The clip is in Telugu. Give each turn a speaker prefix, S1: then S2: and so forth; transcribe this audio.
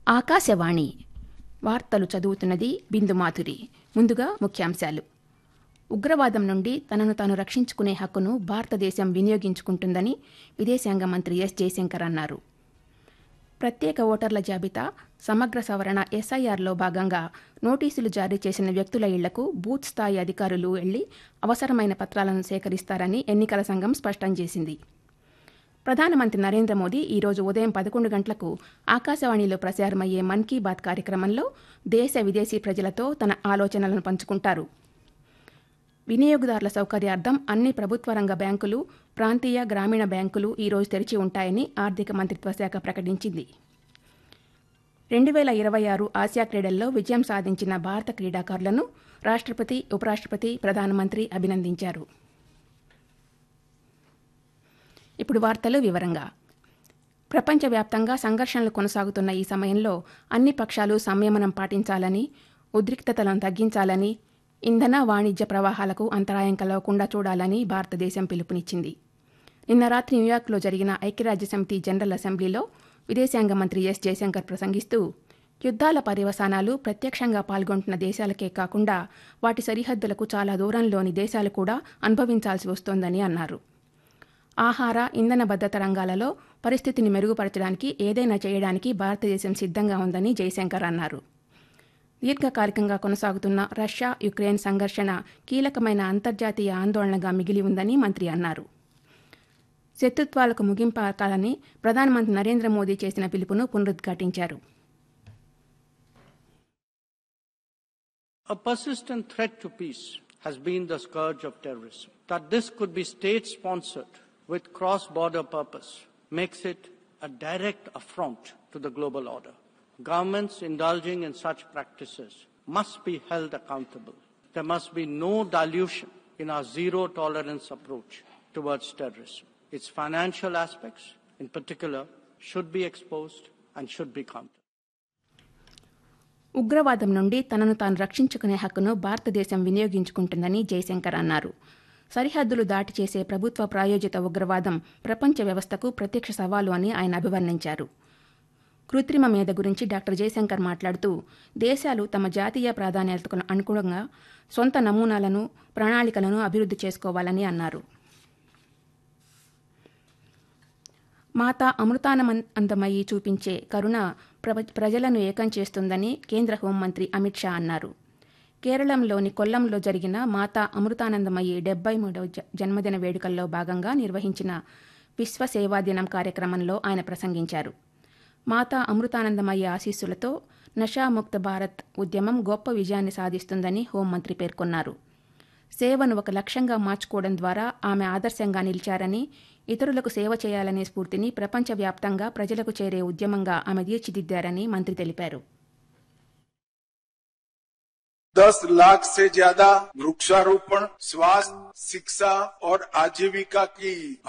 S1: ఆకాశవాణి వార్తలు చదువుతున్నది బిందు మాధురి ముందుగా ముఖ్యాంశాలు ఉగ్రవాదం నుండి తనను తాను రక్షించుకునే హక్కును భారతదేశం వినియోగించుకుంటుందని విదేశాంగ మంత్రి ఎస్ జయశంకర్ అన్నారు ప్రత్యేక ఓటర్ల జాబితా సమగ్ర సవరణ ఎస్ఐఆర్లో భాగంగా నోటీసులు జారీ చేసిన వ్యక్తుల ఇళ్లకు బూత్ స్థాయి అధికారులు వెళ్లి అవసరమైన పత్రాలను సేకరిస్తారని ఎన్నికల సంఘం స్పష్టం చేసింది ప్రధానమంత్రి నరేంద్ర మోదీ ఈరోజు ఉదయం పదకొండు గంటలకు ఆకాశవాణిలో ప్రసారమయ్యే మన్ కీ బాత్ కార్యక్రమంలో దేశ విదేశీ ప్రజలతో తన ఆలోచనలను పంచుకుంటారు వినియోగదారుల సౌకర్యార్థం అన్ని ప్రభుత్వ రంగ బ్యాంకులు ప్రాంతీయ గ్రామీణ బ్యాంకులు ఈరోజు తెరిచి ఉంటాయని ఆర్థిక మంత్రిత్వ శాఖ ప్రకటించింది రెండు వేల ఇరవై ఆరు ఆసియా క్రీడల్లో విజయం సాధించిన భారత క్రీడాకారులను రాష్ట్రపతి ఉపరాష్ట్రపతి ప్రధానమంత్రి అభినందించారు ఇప్పుడు వార్తలు వివరంగా ప్రపంచవ్యాప్తంగా సంఘర్షణలు కొనసాగుతున్న ఈ సమయంలో అన్ని పక్షాలు సంయమనం పాటించాలని ఉద్రిక్తతలను తగ్గించాలని ఇంధన వాణిజ్య ప్రవాహాలకు అంతరాయం కలగకుండా చూడాలని భారతదేశం పిలుపునిచ్చింది నిన్న రాత్రి న్యూయార్క్లో జరిగిన ఐక్యరాజ్యసమితి జనరల్ అసెంబ్లీలో విదేశాంగ మంత్రి ఎస్ జయశంకర్ ప్రసంగిస్తూ యుద్ధాల పర్యవసానాలు ప్రత్యక్షంగా పాల్గొంటున్న దేశాలకే కాకుండా వాటి సరిహద్దులకు చాలా దూరంలోని దేశాలు కూడా అనుభవించాల్సి వస్తోందని అన్నారు ఆహార ఇంధన భద్రత రంగాలలో పరిస్థితిని మెరుగుపరచడానికి ఏదైనా చేయడానికి భారతదేశం సిద్ధంగా ఉందని జయశంకర్ అన్నారు దీర్ఘకాలికంగా కొనసాగుతున్న రష్యా యుక్రెయిన్ సంఘర్షణ కీలకమైన అంతర్జాతీయ ఆందోళనగా మిగిలి ఉందని మంత్రి అన్నారు శత్రుత్వాలకు ముగింపాకాలని ప్రధానమంత్రి నరేంద్ర మోదీ చేసిన పిలుపును పునరుద్ఘాటించారు
S2: A persistent threat to peace has been the scourge of terrorism. That this could be state sponsored with cross border purpose makes it a direct affront to the global order. Governments indulging in such practices must be held accountable. There must be no dilution in our zero tolerance approach towards terrorism. Its financial aspects, in particular, should be exposed and should be countered.
S1: ఉగ్రవాదం నుండి తనను తాను రక్షించుకునే హక్కును భారతదేశం వినియోగించుకుంటుందని జయశంకర్ అన్నారు సరిహద్దులు దాటి చేసే ప్రభుత్వ ప్రాయోజిత ఉగ్రవాదం ప్రపంచ వ్యవస్థకు ప్రత్యక్ష సవాలు అని ఆయన అభివర్ణించారు కృత్రిమ మేధ గురించి డాక్టర్ జయశంకర్ మాట్లాడుతూ దేశాలు తమ జాతీయ ప్రాధాన్యతకు అనుగుణంగా సొంత నమూనాలను ప్రణాళికలను అభివృద్ధి చేసుకోవాలని అన్నారు మాతా అమృతానందమయి చూపించే కరుణ ప్రజలను ఏకం చేస్తుందని కేంద్ర హోంమంత్రి అమిత్ షా అన్నారు కేరళంలోని కొల్లంలో జరిగిన మాతా అమృతానందమయి డెబ్బై మూడవ జన్మదిన వేడుకల్లో భాగంగా నిర్వహించిన విశ్వ సేవా దినం కార్యక్రమంలో ఆయన ప్రసంగించారు మాతా అమృతానందమయ్య ఆశీస్సులతో నషాముక్త భారత్ ఉద్యమం గొప్ప విజయాన్ని సాధిస్తుందని హోంమంత్రి పేర్కొన్నారు సేవను ఒక లక్ష్యంగా మార్చుకోవడం ద్వారా ఆమె ఆదర్శంగా నిలిచారని ఇతరులకు సేవ చేయాలనే స్ఫూర్తిని ప్రపంచవ్యాప్తంగా ప్రజలకు చేరే ఉద్యమంగా ఆమె తీర్చిదిద్దారని మంత్రి తెలిపారు
S3: दस लाख से ज्यादा वृक्षारोपण स्वास्थ्य शिक्षा और आजीविका की